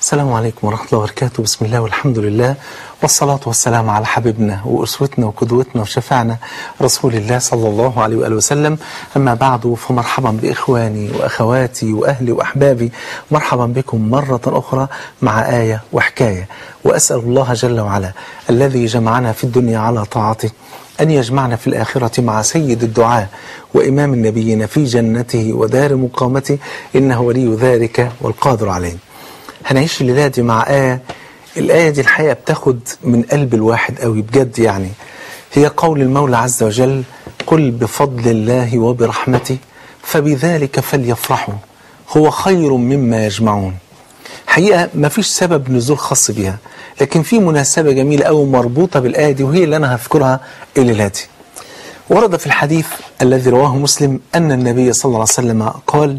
السلام عليكم ورحمة الله وبركاته بسم الله والحمد لله والصلاة والسلام على حبيبنا وأسوتنا وقدوتنا وشفعنا رسول الله صلى الله عليه وآله وسلم أما بعد فمرحبا بإخواني وأخواتي وأهلي وأحبابي مرحبا بكم مرة أخرى مع آية وحكاية وأسأل الله جل وعلا الذي جمعنا في الدنيا على طاعته أن يجمعنا في الآخرة مع سيد الدعاء وإمام النبيين في جنته ودار مقامته إنه ولي ذلك والقادر عليه هنعيش الليلة دي مع آية الآية دي الحقيقة بتاخد من قلب الواحد قوي بجد يعني هي قول المولى عز وجل قل بفضل الله وبرحمته فبذلك فليفرحوا هو خير مما يجمعون حقيقة ما فيش سبب نزول خاص بيها لكن في مناسبة جميلة أو مربوطة بالآية دي وهي اللي أنا هذكرها الليلة دي ورد في الحديث الذي رواه مسلم أن النبي صلى الله عليه وسلم قال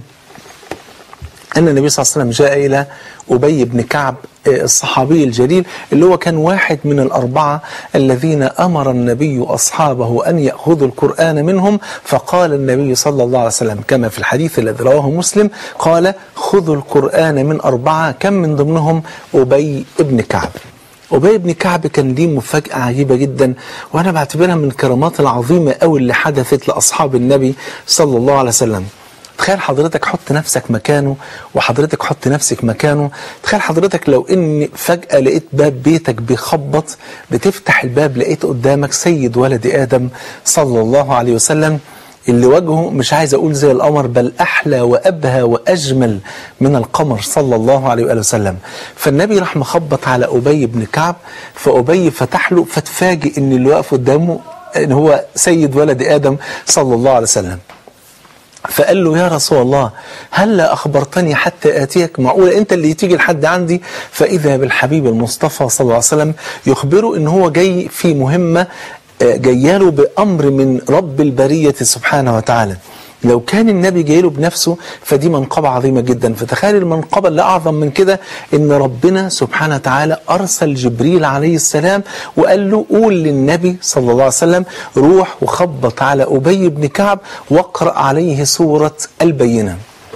أن النبي صلى الله عليه وسلم جاء إلى أبي بن كعب الصحابي الجليل اللي هو كان واحد من الأربعة الذين أمر النبي أصحابه أن يأخذوا القرآن منهم فقال النبي صلى الله عليه وسلم كما في الحديث الذي رواه مسلم قال خذوا القرآن من أربعة كم من ضمنهم أبي بن كعب أبي بن كعب كان ليه مفاجأة عجيبة جدا وأنا بعتبرها من الكرامات العظيمة أوي اللي حدثت لأصحاب النبي صلى الله عليه وسلم تخيل حضرتك حط نفسك مكانه وحضرتك حط نفسك مكانه تخيل حضرتك لو ان فجأة لقيت باب بيتك بيخبط بتفتح الباب لقيت قدامك سيد ولد آدم صلى الله عليه وسلم اللي وجهه مش عايز اقول زي القمر بل احلى وابهى واجمل من القمر صلى الله عليه واله وسلم فالنبي راح مخبط على ابي بن كعب فابي فتح له فتفاجئ ان اللي واقف قدامه ان هو سيد ولد ادم صلى الله عليه وسلم فقال له يا رسول الله هلا أخبرتني حتى آتيك معقولة أنت اللي تيجي لحد عندي فإذا بالحبيب المصطفى صلى الله عليه وسلم يخبره أن هو جاي في مهمة جاياله بأمر من رب البرية سبحانه وتعالى لو كان النبي جاي له بنفسه فدي منقبة عظيمة جدا فتخيل المنقبة اللي أعظم من كده إن ربنا سبحانه وتعالى أرسل جبريل عليه السلام وقال له قول للنبي صلى الله عليه وسلم روح وخبط على أبي بن كعب واقرأ عليه سورة البينة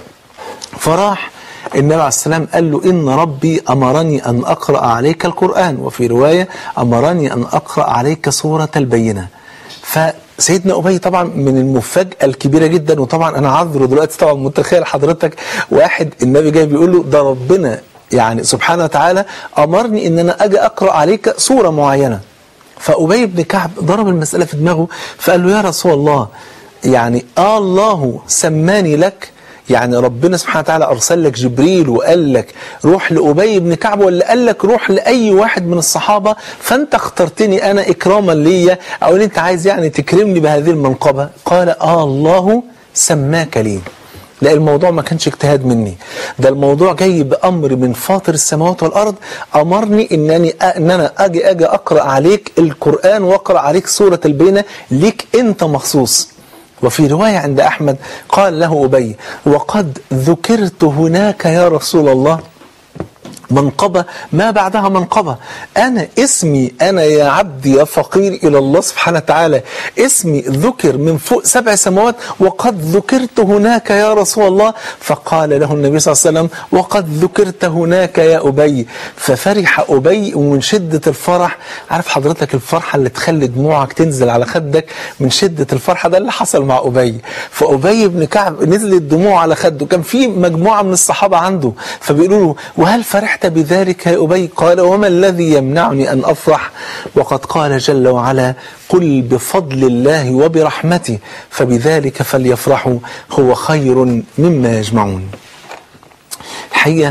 فراح النبي عليه السلام قال له إن ربي أمرني أن أقرأ عليك القرآن وفي رواية أمرني أن أقرأ عليك سورة البينة فسيدنا أبي طبعا من المفاجأة الكبيرة جدا وطبعا أنا عذره دلوقتي طبعا متخيل حضرتك واحد النبي جاي بيقول له ده ربنا يعني سبحانه وتعالى أمرني إن أنا أجي أقرأ عليك سورة معينة فأبي بن كعب ضرب المسألة في دماغه فقال له يا رسول الله يعني آه الله سماني لك يعني ربنا سبحانه وتعالى أرسل لك جبريل وقال لك روح لأبي بن كعب ولا قال لك روح لأي واحد من الصحابة فأنت اخترتني أنا إكراما ليا أو أن أنت عايز يعني تكرمني بهذه المنقبة قال آه الله سماك لي لا الموضوع ما كانش اجتهاد مني ده الموضوع جاي بأمر من فاطر السماوات والأرض أمرني إنني إن أنا أجي أجي أقرأ عليك القرآن وأقرأ عليك سورة البينة ليك أنت مخصوص وفي رواية عند أحمد قال له أبي وقد ذكرت هناك يا رسول الله منقبة ما بعدها منقبة أنا اسمي أنا يا عبدي يا فقير إلى الله سبحانه وتعالى اسمي ذكر من فوق سبع سماوات وقد ذكرت هناك يا رسول الله فقال له النبي صلى الله عليه وسلم وقد ذكرت هناك يا أبي ففرح أبي ومن شدة الفرح عارف حضرتك الفرحة اللي تخلي دموعك تنزل على خدك من شدة الفرحة ده اللي حصل مع أبي فأبي بن كعب نزلت دموع على خده كان في مجموعة من الصحابة عنده فبيقولوا له وهل فرحت فرحت بذلك يا أبي قال وما الذي يمنعني أن أفرح وقد قال جل وعلا قل بفضل الله وبرحمته فبذلك فليفرحوا هو خير مما يجمعون الحقيقة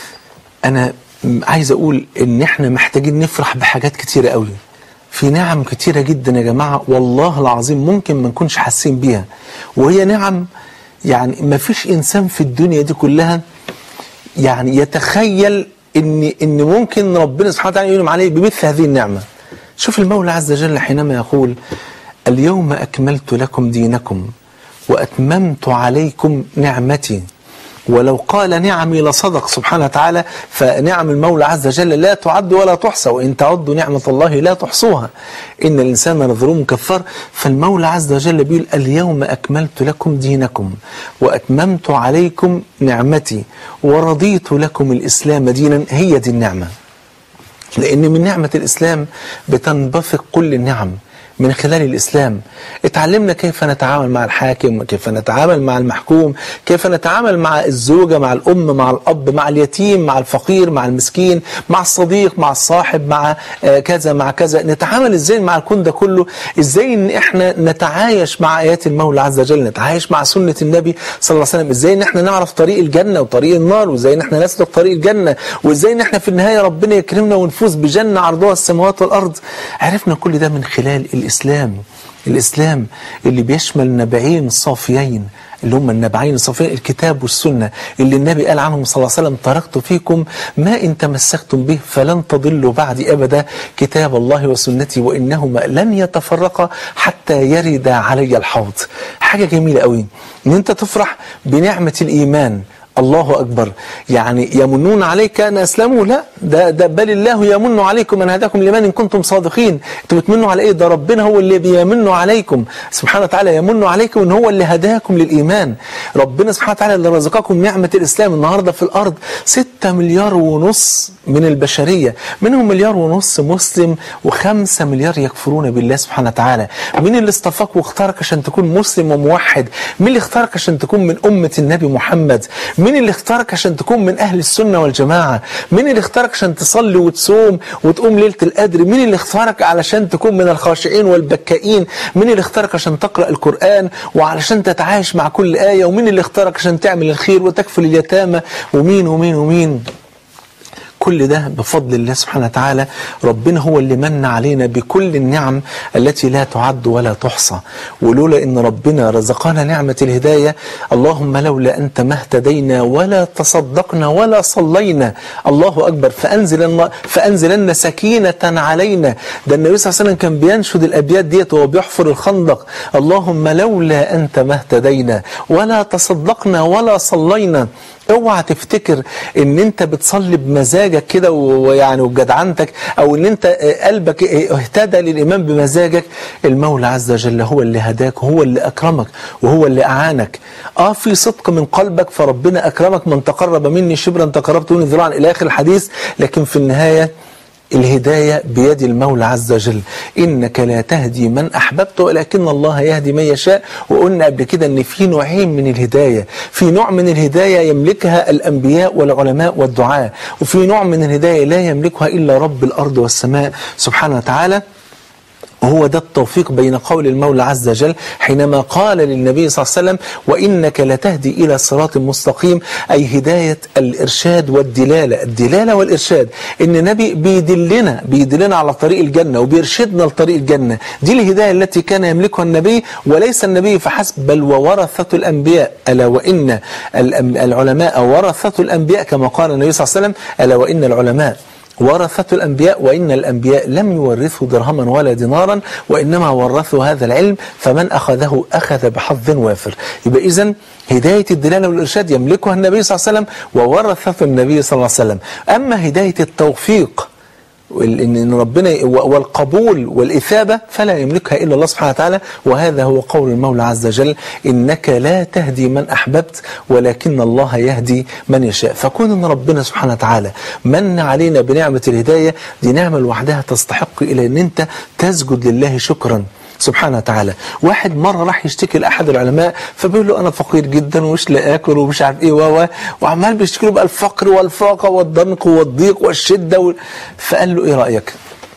أنا عايز أقول إن إحنا محتاجين نفرح بحاجات كتيرة قوي في نعم كتيرة جدا يا جماعة والله العظيم ممكن ما نكونش حاسين بيها وهي نعم يعني ما فيش إنسان في الدنيا دي كلها يعني يتخيل ان ان ممكن ربنا سبحانه وتعالى ينعم عليه بمثل هذه النعمه. شوف المولى عز وجل حينما يقول: اليوم اكملت لكم دينكم واتممت عليكم نعمتي ولو قال نعمي لصدق سبحانه وتعالى فنعم المولى عز وجل لا تعد ولا تحصى وإن تعدوا نعمة الله لا تحصوها إن الإنسان لظلوم كفار فالمولى عز وجل بيقول اليوم أكملت لكم دينكم وأتممت عليكم نعمتي ورضيت لكم الإسلام دينا هي دي النعمة لأن من نعمة الإسلام بتنبثق كل النعم من خلال الإسلام اتعلمنا كيف نتعامل مع الحاكم كيف نتعامل مع المحكوم كيف نتعامل مع الزوجة مع الأم مع الأب مع اليتيم مع الفقير مع المسكين مع الصديق مع الصاحب مع آه كذا مع كذا نتعامل ازاي مع الكون ده كله ازاي ان احنا نتعايش مع آيات المولى عز وجل نتعايش مع سنة النبي صلى الله عليه وسلم ازاي ان احنا نعرف طريق الجنة وطريق النار وازاي ان احنا نسلك طريق الجنة وازاي ان احنا في النهاية ربنا يكرمنا ونفوز بجنة عرضها السماوات والأرض عرفنا كل ده من خلال الإسلام الإسلام اللي بيشمل النبعين الصافيين اللي هم النبعين الصافيين الكتاب والسنة اللي النبي قال عنهم صلى الله عليه وسلم تركت فيكم ما إن تمسكتم به فلن تضلوا بعدي أبدا كتاب الله وسنتي وإنهما لن يتفرقا حتى يرد علي الحوض حاجة جميلة قوي إن أنت تفرح بنعمة الإيمان الله أكبر يعني يمنون عليك أن أسلموا لا ده, ده بل الله يمن عليكم أن هداكم لمن إن كنتم صادقين أنتوا بتمنوا على إيه ده ربنا هو اللي بيمن عليكم سبحانه وتعالى يمن عليكم أن هو اللي هداكم للإيمان ربنا سبحانه وتعالى اللي رزقكم نعمة الإسلام النهاردة في الأرض 6 مليار ونص من البشرية منهم مليار ونص مسلم و5 مليار يكفرون بالله سبحانه وتعالى مين اللي اصطفاك واختارك عشان تكون مسلم وموحد مين اللي اختارك عشان تكون من أمة النبي محمد مين اللي اختارك عشان تكون من أهل السنة والجماعة مين اللي اختارك عشان تصلي وتصوم وتقوم ليلة القدر مين اللي اختارك علشان تكون من الخاشعين والبكائين مين اللي اختارك عشان تقرأ القرآن وعلشان تتعايش مع كل آية ومين اللي اختارك عشان تعمل الخير وتكفل اليتامى ومين ومين ومين كل ده بفضل الله سبحانه وتعالى ربنا هو اللي من علينا بكل النعم التي لا تعد ولا تحصى ولولا ان ربنا رزقنا نعمة الهداية اللهم لولا انت ما اهتدينا ولا تصدقنا ولا صلينا الله اكبر فانزل فانزلن سكينة علينا ده النبي صلى الله عليه وسلم كان بينشد الابيات ديت وهو بيحفر الخندق اللهم لولا انت ما اهتدينا ولا تصدقنا ولا صلينا اوعى تفتكر ان انت بتصلي بمزاجك كده ويعني وبجدعنتك او ان انت قلبك اهتدى للايمان بمزاجك المولى عز وجل هو اللي هداك هو اللي اكرمك وهو اللي اعانك اه في صدق من قلبك فربنا اكرمك من تقرب مني شبرا تقربت مني ذراعا الى اخر الحديث لكن في النهايه الهداية بيد المولى عز وجل إنك لا تهدي من أحببت ولكن الله يهدي من يشاء وقلنا قبل كده أن في نوعين من الهداية في نوع من الهداية يملكها الأنبياء والعلماء والدعاء وفي نوع من الهداية لا يملكها إلا رب الأرض والسماء سبحانه وتعالى وهو ده التوفيق بين قول المولى عز وجل حينما قال للنبي صلى الله عليه وسلم وإنك لتهدي إلى صراط مستقيم أي هداية الإرشاد والدلالة الدلالة والإرشاد إن النبي بيدلنا بيدلنا على طريق الجنة وبيرشدنا لطريق الجنة دي الهداية التي كان يملكها النبي وليس النبي فحسب بل وورثة الأنبياء ألا وإن العلماء ورثة الأنبياء كما قال النبي صلى الله عليه وسلم ألا وإن العلماء ورثة الأنبياء وإن الأنبياء لم يورثوا درهما ولا دينارا وإنما ورثوا هذا العلم فمن أخذه أخذ بحظ وافر يبقى إذن هداية الدلالة والإرشاد يملكها النبي صلى الله عليه وسلم وورثته النبي صلى الله عليه وسلم أما هداية التوفيق ان ربنا والقبول والاثابه فلا يملكها الا الله سبحانه وتعالى وهذا هو قول المولى عز وجل انك لا تهدي من احببت ولكن الله يهدي من يشاء فكون ان ربنا سبحانه وتعالى من علينا بنعمه الهدايه دي نعمه لوحدها تستحق الى ان انت تسجد لله شكرا سبحانه وتعالى واحد مرة راح يشتكي لأحد العلماء فبيقول له أنا فقير جدا ومش لا آكل ومش عارف إيه و وعمال بيشتكي له بقى الفقر والفاقة والضنك والضيق والشدة وال... فقال له إيه رأيك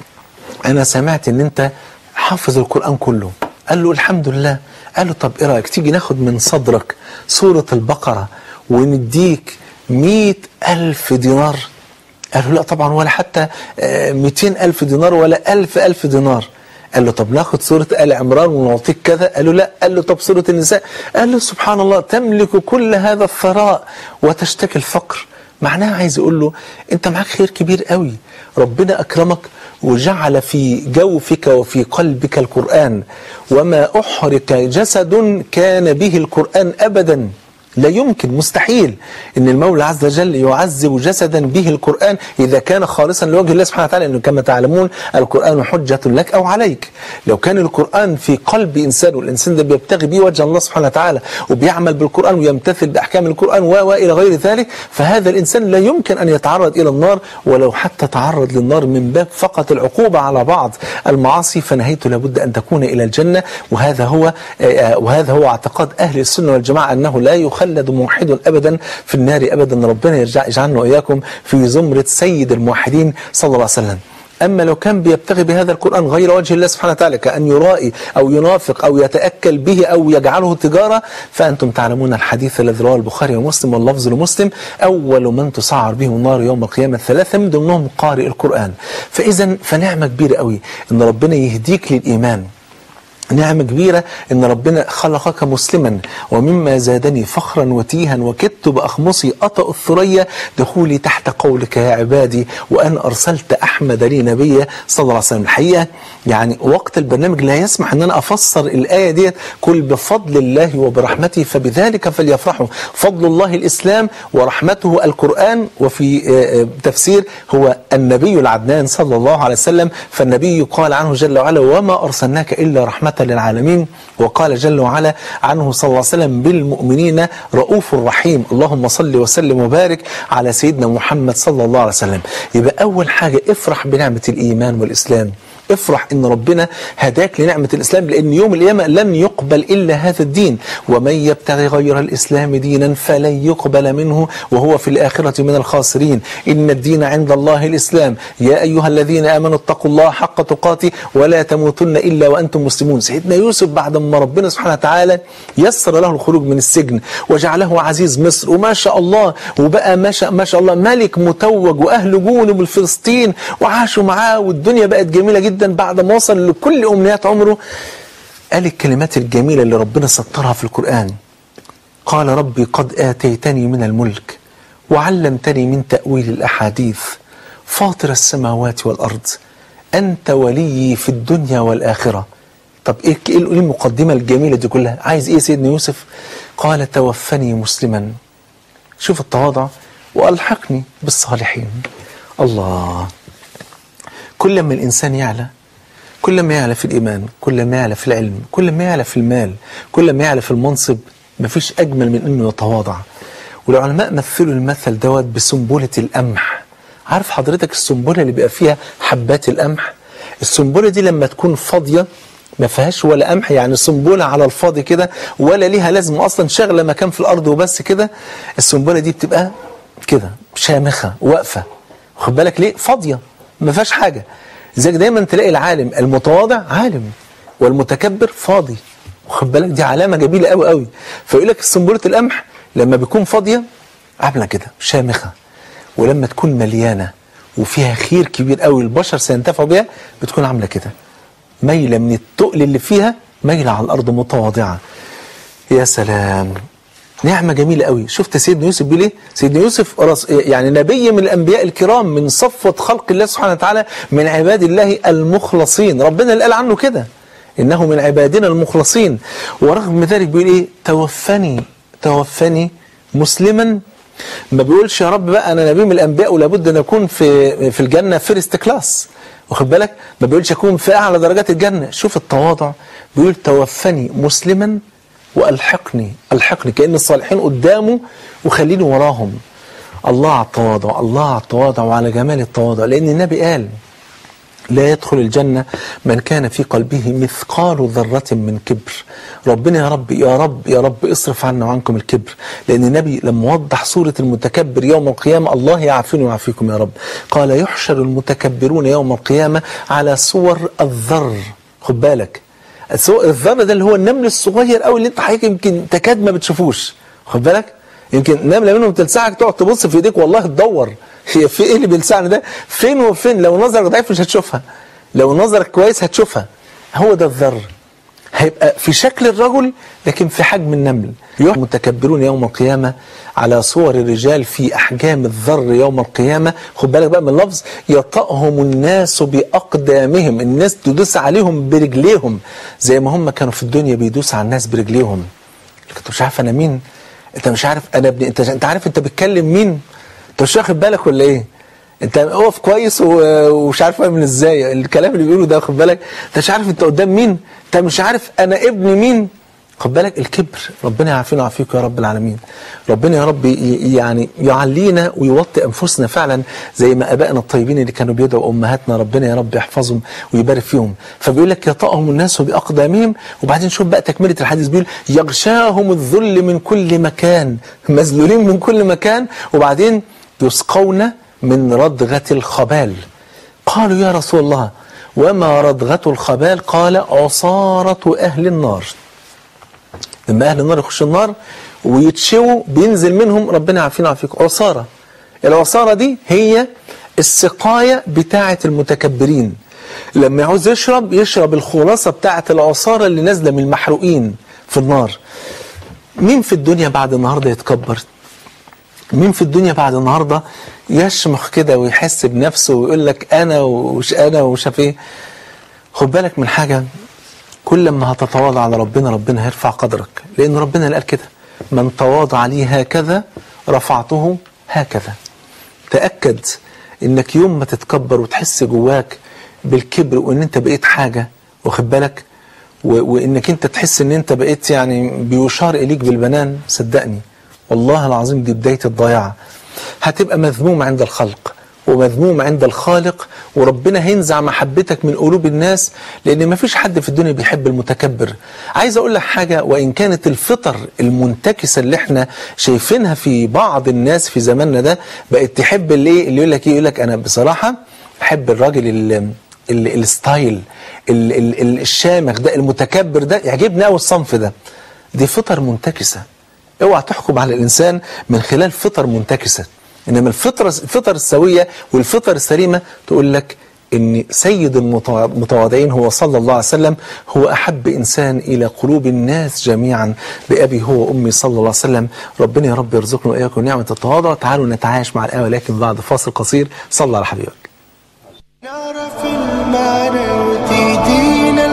أنا سمعت إن أنت حافظ القرآن كله قال له الحمد لله قال له طب إيه رأيك تيجي ناخد من صدرك سورة البقرة ونديك مئة ألف دينار قال له لا طبعا ولا حتى مئتين ألف دينار ولا ألف ألف دينار قال له طب ناخد سورة آل عمران ونعطيك كذا قال له لا قال له طب سورة النساء قال له سبحان الله تملك كل هذا الثراء وتشتكي الفقر معناها عايز يقول له انت معاك خير كبير قوي ربنا أكرمك وجعل في جوفك وفي قلبك القرآن وما أحرك جسد كان به القرآن أبدا لا يمكن مستحيل ان المولى عز وجل يعذب جسدا به القرآن اذا كان خالصا لوجه الله سبحانه وتعالى انه كما تعلمون القرآن حجة لك او عليك لو كان القرآن في قلب انسان والانسان ده بيبتغي به وجه الله سبحانه وتعالى وبيعمل بالقرآن ويمتثل باحكام القرآن والى غير ذلك فهذا الانسان لا يمكن ان يتعرض الى النار ولو حتى تعرض للنار من باب فقط العقوبة على بعض المعاصي فنهيته لابد ان تكون الى الجنة وهذا هو وهذا هو اعتقاد اهل السنة والجماعة انه لا يخ يخلد موحد ابدا في النار ابدا ربنا يرجع يجعلنا واياكم في زمره سيد الموحدين صلى الله عليه وسلم أما لو كان بيبتغي بهذا القرآن غير وجه الله سبحانه وتعالى كأن يرائي أو ينافق أو يتأكل به أو يجعله تجارة فأنتم تعلمون الحديث الذي رواه البخاري ومسلم واللفظ لمسلم أول من تسعر بهم النار يوم القيامة ثلاثة من ضمنهم قارئ القرآن فإذا فنعمة كبيرة قوي إن ربنا يهديك للإيمان نعمة كبيرة إن ربنا خلقك مسلما ومما زادني فخرا وتيها وكدت بأخمصي أطأ الثريا دخولي تحت قولك يا عبادي وأن أرسلت أحمد لي نبيا صلى الله عليه وسلم الحقيقة يعني وقت البرنامج لا يسمح أن أنا أفسر الآية ديت كل بفضل الله وبرحمته فبذلك فليفرحوا فضل الله الإسلام ورحمته القرآن وفي تفسير هو النبي العدنان صلى الله عليه وسلم فالنبي قال عنه جل وعلا وما أرسلناك إلا رحمة للعالمين وقال جل وعلا عنه صلى الله عليه وسلم بالمؤمنين رؤوف رحيم اللهم صل وسلم وبارك على سيدنا محمد صلى الله عليه وسلم يبقى أول حاجة افرح بنعمة الإيمان والإسلام افرح ان ربنا هداك لنعمة الإسلام لأن يوم القيامة لن يقبل إلا هذا الدين ومن يبتغي غير الإسلام دينا فلن يقبل منه وهو في الآخرة من الخاسرين إن الدين عند الله الإسلام يا أيها الذين آمنوا اتقوا الله حق تقاته ولا تموتن إلا وأنتم مسلمون سيدنا يوسف بعد ما ربنا سبحانه وتعالى يسر له الخروج من السجن وجعله عزيز مصر وما شاء الله وبقى ما شاء, ما شاء الله ملك متوج وأهل جونه فلسطين وعاشوا معاه والدنيا بقت جميلة جدا جدا بعد ما وصل لكل أمنيات عمره قال الكلمات الجميلة اللي ربنا سطرها في القرآن قال ربي قد آتيتني من الملك وعلمتني من تأويل الأحاديث فاطر السماوات والأرض أنت ولي في الدنيا والآخرة طب إيه المقدمة الجميلة دي كلها عايز إيه سيدنا يوسف قال توفني مسلما شوف التواضع وألحقني بالصالحين الله كل ما الإنسان يعلى كل ما يعلى في الإيمان كل ما يعلى في العلم كل ما يعلى في المال كل ما يعلى في المنصب مفيش أجمل من أنه يتواضع والعلماء مثلوا المثل دوت بسنبلة القمح عارف حضرتك السنبلة اللي بيبقى فيها حبات القمح السنبلة دي لما تكون فاضية ما فيهاش ولا قمح يعني سنبلة على الفاضي كده ولا ليها لازمة أصلا شغلة مكان في الأرض وبس كده السنبلة دي بتبقى كده شامخة واقفة واخد بالك ليه فاضية ما فيهاش حاجة زيك دايما تلاقي العالم المتواضع عالم والمتكبر فاضي واخد بالك دي علامة جميلة قوي قوي فيقول لك سنبلة القمح لما بيكون فاضية عاملة كده شامخة ولما تكون مليانة وفيها خير كبير قوي البشر سينتفعوا بيها بتكون عاملة كده ميلة من التقل اللي فيها ميلة على الأرض متواضعة يا سلام نعمة جميلة قوي شفت سيدنا يوسف بيقول ايه سيدنا يوسف رس يعني نبي من الأنبياء الكرام من صفوة خلق الله سبحانه وتعالى من عباد الله المخلصين ربنا اللي قال عنه كده إنه من عبادنا المخلصين ورغم ذلك بيقول ايه توفني توفني مسلما ما بيقولش يا رب بقى أنا نبي من الأنبياء ولابد أن أكون في في الجنة فيرست كلاس واخد بالك ما بيقولش أكون في أعلى درجات الجنة شوف التواضع بيقول توفني مسلما وألحقني ألحقني كأن الصالحين قدامه وخليني وراهم الله على التواضع الله على التواضع وعلى جمال التواضع لأن النبي قال لا يدخل الجنة من كان في قلبه مثقال ذرة من كبر ربنا يا رب يا رب يا رب اصرف عنا وعنكم الكبر لأن النبي لما وضح صورة المتكبر يوم القيامة الله يعافيني ويعافيكم يا رب قال يحشر المتكبرون يوم القيامة على صور الذر خد بالك الذر ده اللي هو النمل الصغير قوي اللي انت حضرتك يمكن تكاد ما بتشوفوش خد بالك يمكن نمله منهم تلسعك تقعد تبص في ايديك والله تدور هي في ايه اللي بيلسعني ده فين وفين لو نظرك ضعيف مش هتشوفها لو نظرك كويس هتشوفها هو ده الذر هيبقى في شكل الرجل لكن في حجم النمل متكبرون يوم القيامة على صور الرجال في أحجام الذر يوم القيامة خد بالك بقى من اللفظ يطأهم الناس بأقدامهم الناس تدوس عليهم برجليهم زي ما هم كانوا في الدنيا بيدوس على الناس برجليهم لكن مش عارف أنا مين انت مش عارف انا ابني انت انت عارف انت بتكلم مين انت مش واخد بالك ولا ايه انت اقف كويس و- ومش عارف اعمل ازاي الكلام اللي بيقوله ده واخد بالك انت مش عارف انت قدام مين انت مش عارف انا ابن مين خد بالك الكبر ربنا يعافينا ويعافيك يا رب العالمين ربنا يا رب ي- يعني يعلينا ويوطي انفسنا فعلا زي ما ابائنا الطيبين اللي كانوا بيدعوا امهاتنا ربنا يا رب يحفظهم ويبارك فيهم فبيقول لك يطأهم الناس باقدامهم وبعدين شوف بقى تكمله الحديث بيقول يغشاهم الذل من كل مكان مذلولين من كل مكان وبعدين يسقون من ردغه الخبال قالوا يا رسول الله وما ردغه الخبال قال عصاره اهل النار لما اهل النار يخشوا النار ويتشووا بينزل منهم ربنا يعافينا ويعافيكم عصاره العصاره دي هي السقايه بتاعه المتكبرين لما يعوز يشرب يشرب الخلاصه بتاعه العصاره اللي نازله من المحروقين في النار مين في الدنيا بعد النهارده يتكبر مين في الدنيا بعد النهارده يشمخ كده ويحس بنفسه ويقول لك انا ومش انا ومش عارف ايه خد بالك من حاجه كل ما هتتواضع على ربنا ربنا هيرفع قدرك لان ربنا اللي قال كده من تواضع لي هكذا رفعته هكذا تاكد انك يوم ما تتكبر وتحس جواك بالكبر وان انت بقيت حاجه واخد بالك و- وانك انت تحس ان انت بقيت يعني بيشار اليك بالبنان صدقني والله العظيم دي بدايه الضياع هتبقى مذموم عند الخلق ومذموم عند الخالق وربنا هينزع محبتك من قلوب الناس لان ما فيش حد في الدنيا بيحب المتكبر عايز اقول لك حاجه وان كانت الفطر المنتكسه اللي احنا شايفينها في بعض الناس في زماننا ده بقت تحب اللي إيه؟ اللي يقول لك ايه يقول لك انا بصراحه احب الراجل اللي ال- الستايل ال- ال- ال- الشامخ ده المتكبر ده يعجبني قوي الصنف ده دي فطر منتكسه اوعى تحكم على الانسان من خلال فطر منتكسه انما الفطره الفطر السويه والفطر السليمه تقول لك ان سيد المتوا- المتواضعين هو صلى الله عليه وسلم هو احب انسان الى قلوب الناس جميعا بابي هو وامي صلى الله عليه وسلم ربنا يا رب يرزقنا واياكم نعمه التواضع تعالوا نتعايش مع الايه ولكن بعد فاصل قصير صلى على حبيبك نعرف المعنى وتهدينا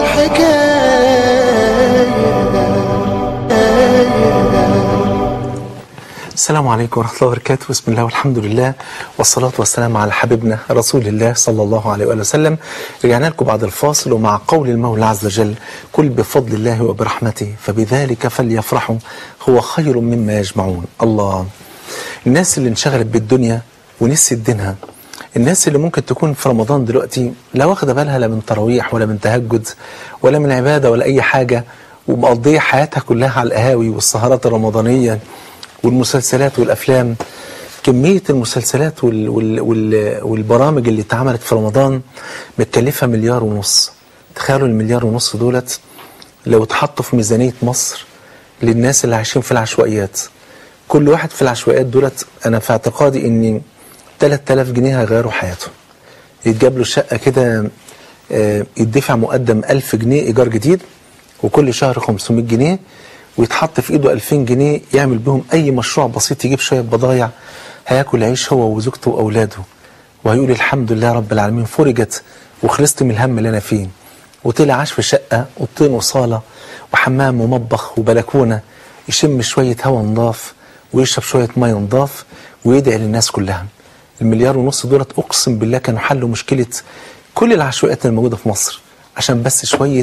الحكاية السلام عليكم ورحمة الله وبركاته بسم الله والحمد لله والصلاة والسلام على حبيبنا رسول الله صلى الله عليه وآله وسلم رجعنا لكم بعد الفاصل ومع قول المولى عز وجل قل بفضل الله وبرحمته فبذلك فليفرحوا هو خير مما يجمعون الله الناس اللي انشغلت بالدنيا ونسيت دينها الناس اللي ممكن تكون في رمضان دلوقتي لا واخده بالها لا من تراويح ولا من تهجد ولا من عباده ولا اي حاجه ومقضيه حياتها كلها على القهاوي والسهرات الرمضانيه والمسلسلات والافلام كميه المسلسلات وال وال وال والبرامج اللي اتعملت في رمضان متكلفه مليار ونص تخيلوا المليار ونص دولت لو اتحطوا في ميزانيه مصر للناس اللي عايشين في العشوائيات كل واحد في العشوائيات دولت انا في اعتقادي ان 3000 جنيه هيغيروا حياته يتجاب له شقه كده آه، يدفع مقدم 1000 جنيه ايجار جديد وكل شهر 500 جنيه ويتحط في ايده 2000 جنيه يعمل بهم اي مشروع بسيط يجيب شويه بضايع هياكل عيش هو وزوجته واولاده وهيقول الحمد لله رب العالمين فرجت وخلصت من الهم اللي انا فيه وطلع عاش في شقه اوضتين وصاله وحمام ومطبخ وبلكونه يشم شويه هواء نضاف ويشرب شويه ميه نضاف ويدعي للناس كلها المليار ونص دولت اقسم بالله كانوا حلوا مشكله كل العشوائيات الموجوده في مصر عشان بس شويه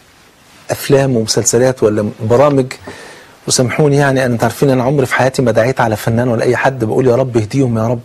افلام ومسلسلات ولا برامج وسامحوني يعني انا عارفين انا عمري في حياتي ما دعيت على فنان ولا اي حد بقول يا رب اهديهم يا رب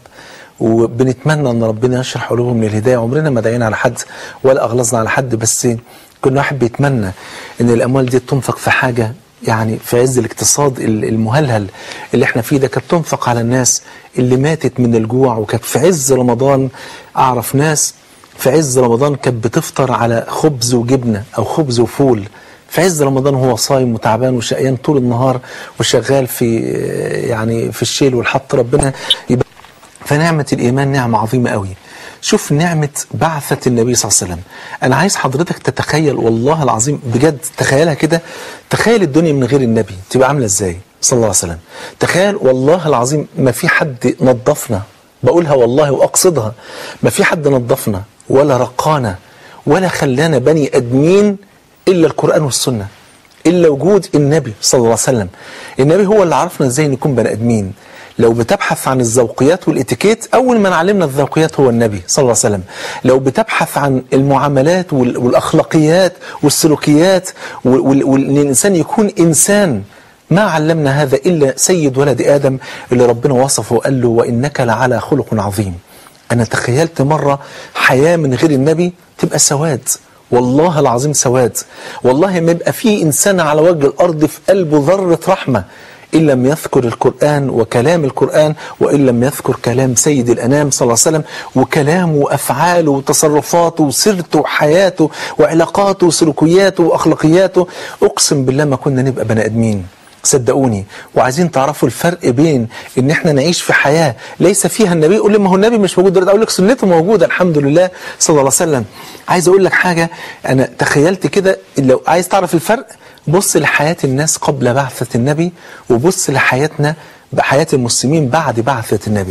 وبنتمنى ان ربنا يشرح قلوبهم للهدايه عمرنا ما دعينا على حد ولا اغلظنا على حد بس كل واحد بيتمنى ان الاموال دي تنفق في حاجه يعني في عز الاقتصاد ال- المهلهل اللي احنا فيه ده كانت تنفق على الناس اللي ماتت من الجوع وكانت في عز رمضان اعرف ناس في عز رمضان كانت بتفطر على خبز وجبنه او خبز وفول في عز رمضان هو صايم وتعبان وشقيان طول النهار وشغال في يعني في الشيل والحط ربنا يبقى فنعمة الإيمان نعمة عظيمة قوي شوف نعمة بعثة النبي صلى الله عليه وسلم أنا عايز حضرتك تتخيل والله العظيم بجد تخيلها كده تخيل الدنيا من غير النبي تبقى عاملة إزاي صلى الله عليه وسلم تخيل والله العظيم ما في حد نظفنا بقولها والله وأقصدها ما في حد نظفنا ولا رقانا ولا خلانا بني أدمين إلا القرآن والسنة إلا وجود النبي صلى الله عليه وسلم النبي هو اللي عرفنا إزاي نكون بني آدمين لو بتبحث عن الذوقيات والاتيكيت اول من علمنا الذوقيات هو النبي صلى الله عليه وسلم لو بتبحث عن المعاملات وال- والاخلاقيات والسلوكيات وال- وال- وان الانسان يكون انسان ما علمنا هذا الا سيد ولد ادم اللي ربنا وصفه وقال له وانك لعلى خلق عظيم انا تخيلت مره حياه من غير النبي تبقى سواد والله العظيم سواد والله ما يبقى في انسان على وجه الارض في قلبه ذره رحمه إن لم يذكر القرآن وكلام القرآن وإن لم يذكر كلام سيد الأنام صلى الله عليه وسلم وكلامه وأفعاله وتصرفاته وسيرته وحياته وعلاقاته وسلوكياته وأخلاقياته أقسم بالله ما كنا نبقى بني آدمين صدقوني وعايزين تعرفوا الفرق بين ان احنا نعيش في حياه ليس فيها النبي يقول لي ما هو النبي مش موجود دلوقتي اقول لك سنته موجوده الحمد لله صلى الله عليه وسلم عايز اقول لك حاجه انا تخيلت كده لو عايز تعرف الفرق بص لحياه الناس قبل بعثه النبي وبص لحياتنا بحياه المسلمين بعد بعثه النبي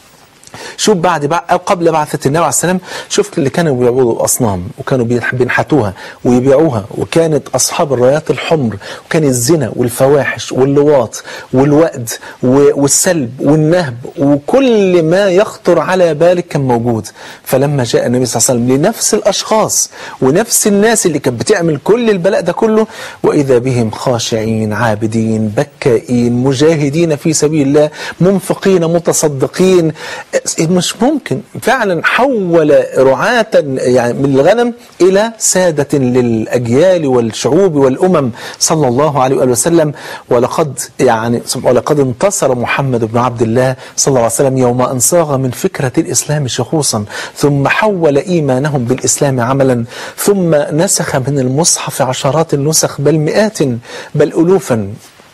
شوف بعد بع... أو قبل بعثة النبي عليه السلام شفت اللي كانوا بيعبدوا أصنام وكانوا بيح- بينحتوها ويبيعوها وكانت أصحاب الرايات الحمر وكان الزنا والفواحش واللواط والوأد و- والسلب والنهب وكل ما يخطر على بالك كان موجود فلما جاء النبي صلى الله عليه وسلم لنفس الأشخاص ونفس الناس اللي كانت بتعمل كل البلاء ده كله وإذا بهم خاشعين عابدين بكائين مجاهدين في سبيل الله منفقين متصدقين مش ممكن فعلا حول رعاة يعني من الغنم إلى سادة للأجيال والشعوب والأمم صلى الله عليه وآله وسلم ولقد يعني ولقد انتصر محمد بن عبد الله صلى الله عليه وسلم يوم أن صاغ من فكرة الإسلام شخوصا ثم حول إيمانهم بالإسلام عملا ثم نسخ من المصحف عشرات النسخ بل مئات بل ألوفا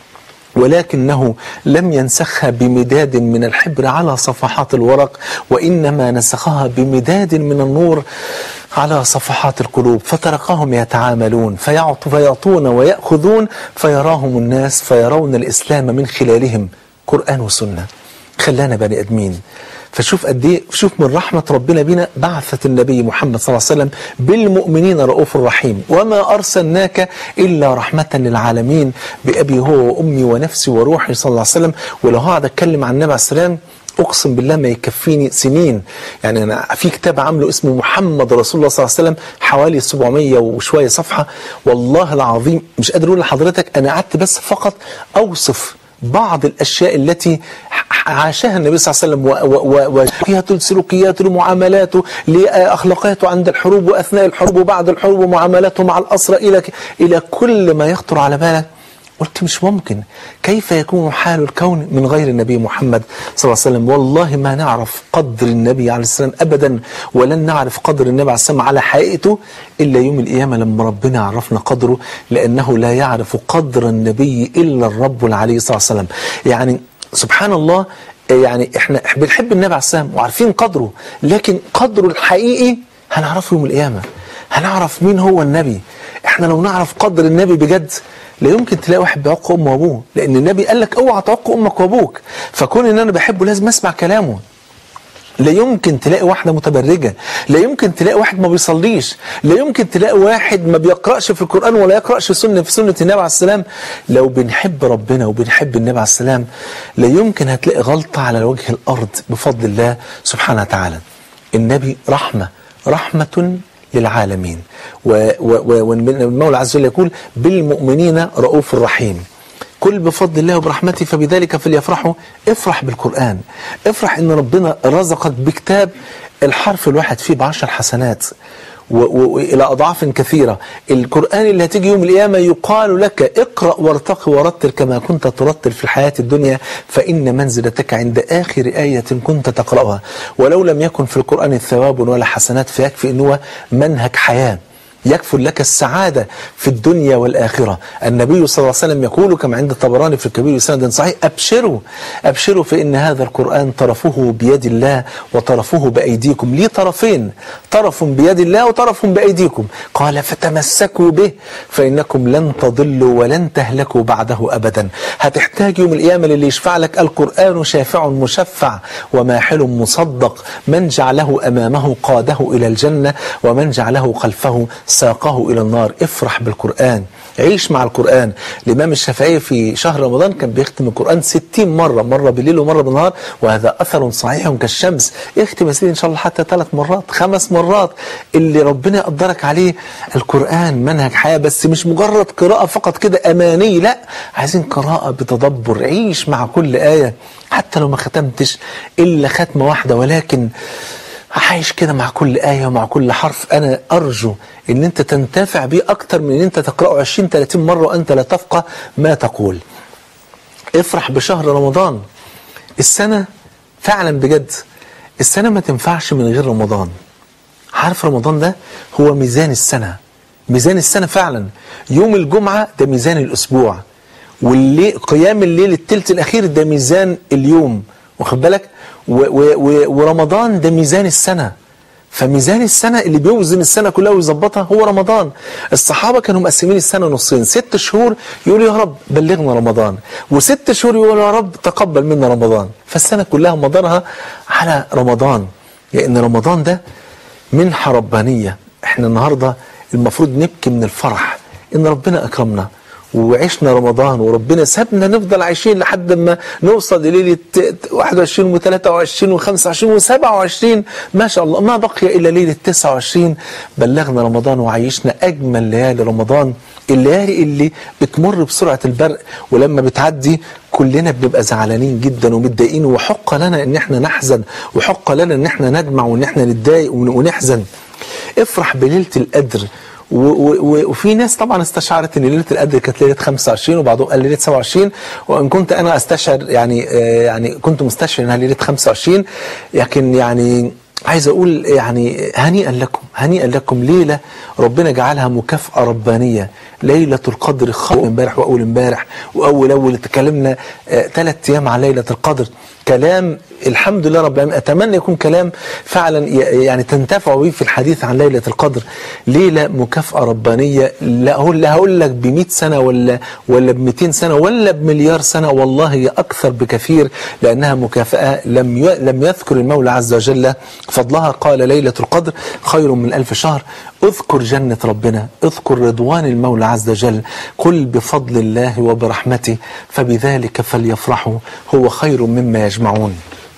ولكنه لم ينسخها بمداد من الحبر على صفحات الورق وإنما نسخها بمداد من النور على صفحات القلوب فتركهم يتعاملون فيعطوا فيعطون ويأخذون فيراهم الناس فيرون الإسلام من خلالهم قرآن وسنة خلانا بني ادمين فشوف قد ايه شوف من رحمه ربنا بنا بعثه النبي محمد صلى الله عليه وسلم بالمؤمنين رؤوف رحيم وما ارسلناك الا رحمه للعالمين بابي هو وامي ونفسي وروحي صلى الله عليه وسلم ولو هقعد اتكلم عن النبي عليه السلام اقسم بالله ما يكفيني سنين يعني انا في كتاب عامله اسمه محمد رسول الله صلى الله عليه وسلم حوالي 700 وشويه صفحه والله العظيم مش قادر اقول لحضرتك انا قعدت بس فقط اوصف بعض الاشياء التي عاشها النبي صلى الله عليه وسلم وسلوكياته سلوكياته لمعاملاته لاخلاقياته عند الحروب واثناء الحروب وبعد الحروب ومعاملاته مع الاسرى الى الى كل ما يخطر على بالك قلت مش ممكن كيف يكون حال الكون من غير النبي محمد صلى الله عليه وسلم والله ما نعرف قدر النبي عليه السلام أبدا ولن نعرف قدر النبي عليه السلام على حقيقته إلا يوم القيامة لما ربنا عرفنا قدره لأنه لا يعرف قدر النبي إلا الرب العلي صلى الله عليه وسلم يعني سبحان الله يعني احنا بنحب النبي عليه السلام وعارفين قدره لكن قدره الحقيقي هنعرفه يوم القيامة هنعرف مين هو النبي احنا لو نعرف قدر النبي بجد لا يمكن تلاقي واحد بيعق امه وابوه لان النبي قال لك اوعى تعق امك وابوك فكون ان انا بحبه لازم اسمع كلامه لا يمكن تلاقي واحدة متبرجة لا يمكن تلاقي واحد ما بيصليش لا يمكن تلاقي واحد ما بيقرأش في القرآن ولا يقرأش سنة في سنة النبي عليه السلام لو بنحب ربنا وبنحب النبي عليه السلام لا يمكن هتلاقي غلطة على وجه الأرض بفضل الله سبحانه وتعالى النبي رحمة رحمة للعالمين والمولى عز وجل يقول بالمؤمنين رؤوف رحيم كل بفضل الله وبرحمته فبذلك فليفرحوا افرح بالقرآن افرح ان ربنا رزقك بكتاب الحرف الواحد فيه بعشر حسنات والى اضعاف كثيره القران اللي هتيجي يوم القيامه يقال لك اقرا وارتقي ورتل كما كنت ترتل في الحياه الدنيا فان منزلتك عند اخر ايه كنت تقراها ولو لم يكن في القران ثواب ولا حسنات فيكفي ان هو منهج حياه يكفل لك السعادة في الدنيا والآخرة النبي صلى الله عليه وسلم يقول كما عند الطبراني في الكبير بسند صحيح أبشروا أبشروا فإن هذا القرآن طرفه بيد الله وطرفه بأيديكم ليه طرفين طرف بيد الله وطرف بأيديكم قال فتمسكوا به فإنكم لن تضلوا ولن تهلكوا بعده أبدا هتحتاج يوم القيامة للي يشفع لك القرآن شافع مشفع وماحل مصدق من جعله أمامه قاده إلى الجنة ومن جعله خلفه ساقه إلى النار افرح بالقرآن عيش مع القرآن الإمام الشافعي في شهر رمضان كان بيختم القرآن 60 مرة مرة بالليل ومرة بالنهار وهذا أثر صحيح كالشمس اختم يا سيدي إن شاء الله حتى ثلاث مرات خمس مرات اللي ربنا يقدرك عليه القرآن منهج حياة بس مش مجرد قراءة فقط كده أماني لا عايزين قراءة بتدبر عيش مع كل آية حتى لو ما ختمتش إلا ختمة واحدة ولكن عايش كده مع كل آية ومع كل حرف أنا أرجو إن أنت تنتفع بيه أكتر من إن أنت تقرأه 20 30 مرة وأنت لا تفقه ما تقول افرح بشهر رمضان السنة فعلا بجد السنة ما تنفعش من غير رمضان عارف رمضان ده هو ميزان السنة ميزان السنة فعلا يوم الجمعة ده ميزان الأسبوع والليل قيام الليل التلت الأخير ده ميزان اليوم واخد بالك و و و ورمضان ده ميزان السنة فميزان السنة اللي بيوزن السنة كلها ويظبطها هو رمضان الصحابة كانوا مقسمين السنة نصين ست شهور يقولوا يا رب بلغنا رمضان وست شهور يقولوا يا رب تقبل منا رمضان فالسنة كلها مدارها على رمضان لأن رمضان ده منحة ربانية احنا النهاردة المفروض نبكي من الفرح ان ربنا اكرمنا وعشنا رمضان وربنا سابنا نفضل عايشين لحد ما نوصل لليلة 21 و23 و25 و27 ما شاء الله ما بقي إلا ليلة 29 بلغنا رمضان وعيشنا أجمل ليالي رمضان الليالي اللي بتمر بسرعة البرق ولما بتعدي كلنا بنبقى زعلانين جدا ومتضايقين وحق لنا ان احنا نحزن وحق لنا ان احنا ندمع وان احنا نتضايق ونحزن افرح بليلة القدر و و وفي ناس طبعا استشعرت ان ليله القدر كانت ليله 25 وبعضهم قال ليله 27 وان كنت انا استشعر يعني آه يعني كنت مستشعر انها ليله 25 لكن يعني عايز اقول يعني هنيئا لكم هنيئا لكم ليله ربنا جعلها مكافاه ربانيه ليله القدر خير امبارح واول امبارح واول اول اتكلمنا ثلاث آه ايام عن ليله القدر كلام الحمد لله رب العالمين اتمنى يكون كلام فعلا يعني تنتفعوا به في الحديث عن ليله القدر ليله مكافاه ربانيه لا هقول لا هقول لك ب 100 سنه ولا ولا ب 200 سنه ولا بمليار سنه والله هي اكثر بكثير لانها مكافاه لم لم يذكر المولى عز وجل فضلها قال ليله القدر خير من ألف شهر اذكر جنة ربنا اذكر رضوان المولى عز وجل قل بفضل الله وبرحمته فبذلك فليفرحوا هو خير مما يجمعون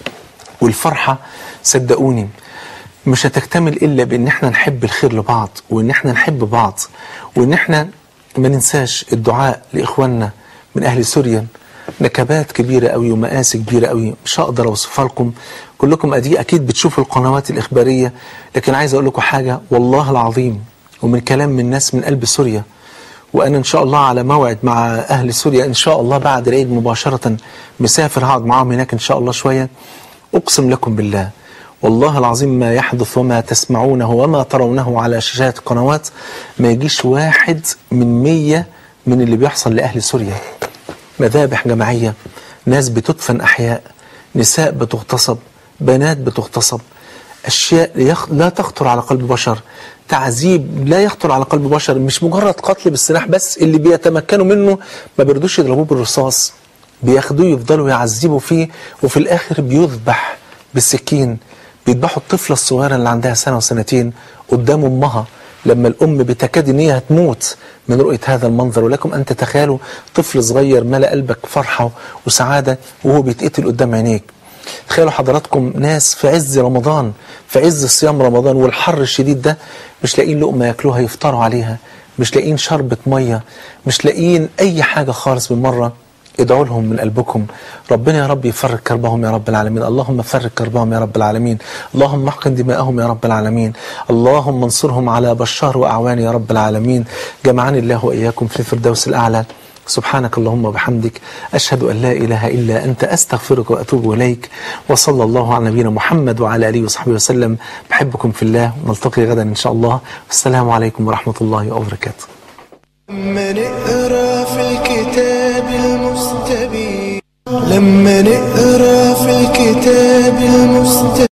والفرحة صدقوني مش هتكتمل إلا بإن احنا نحب الخير لبعض وإن احنا نحب بعض وإن احنا ما ننساش الدعاء لإخواننا من أهل سوريا نكبات كبيرة قوي ومآسي كبيرة قوي مش هقدر أوصفها لكم كلكم أدي أكيد بتشوفوا القنوات الإخبارية لكن عايز أقول لكم حاجة والله العظيم ومن كلام من ناس من قلب سوريا وأنا إن شاء الله على موعد مع أهل سوريا إن شاء الله بعد العيد مباشرة مسافر هقعد معاهم هناك إن شاء الله شوية أقسم لكم بالله والله العظيم ما يحدث وما تسمعونه وما ترونه على شاشات القنوات ما يجيش واحد من مية من اللي بيحصل لأهل سوريا مذابح جماعية ناس بتدفن أحياء نساء بتغتصب بنات بتغتصب أشياء لا تخطر على قلب بشر تعذيب لا يخطر على قلب بشر مش مجرد قتل بالسلاح بس اللي بيتمكنوا منه ما بيردوش يضربوه بالرصاص بياخدوه يفضلوا يعذبوا فيه وفي الآخر بيذبح بالسكين بيذبحوا الطفلة الصغيرة اللي عندها سنة وسنتين قدام أمها لما الأم بتكاد إن هي هتموت من رؤية هذا المنظر ولكم أن تتخيلوا طفل صغير ملأ قلبك فرحة وسعادة وهو بيتقتل قدام عينيك تخيلوا حضراتكم ناس في عز رمضان في عز صيام رمضان والحر الشديد ده مش لاقيين لقمة ياكلوها يفطروا عليها مش لاقيين شربة مية مش لاقيين أي حاجة خالص بالمرة ادعوا لهم من قلبكم ربنا يا رب يفرج كربهم يا رب العالمين اللهم فرج كربهم يا رب العالمين اللهم احقن دماءهم يا رب العالمين اللهم انصرهم على بشار وأعوان يا رب العالمين جمعني الله وإياكم في الفردوس الأعلى سبحانك اللهم وبحمدك أشهد أن لا إله إلا أنت أستغفرك وأتوب إليك وصلى الله على نبينا محمد وعلى آله وصحبه وسلم بحبكم في الله ونلتقي غدا إن شاء الله والسلام عليكم ورحمة الله وبركاته لما نقرا في الكتاب المستبين لما نقرا في الكتاب المستبين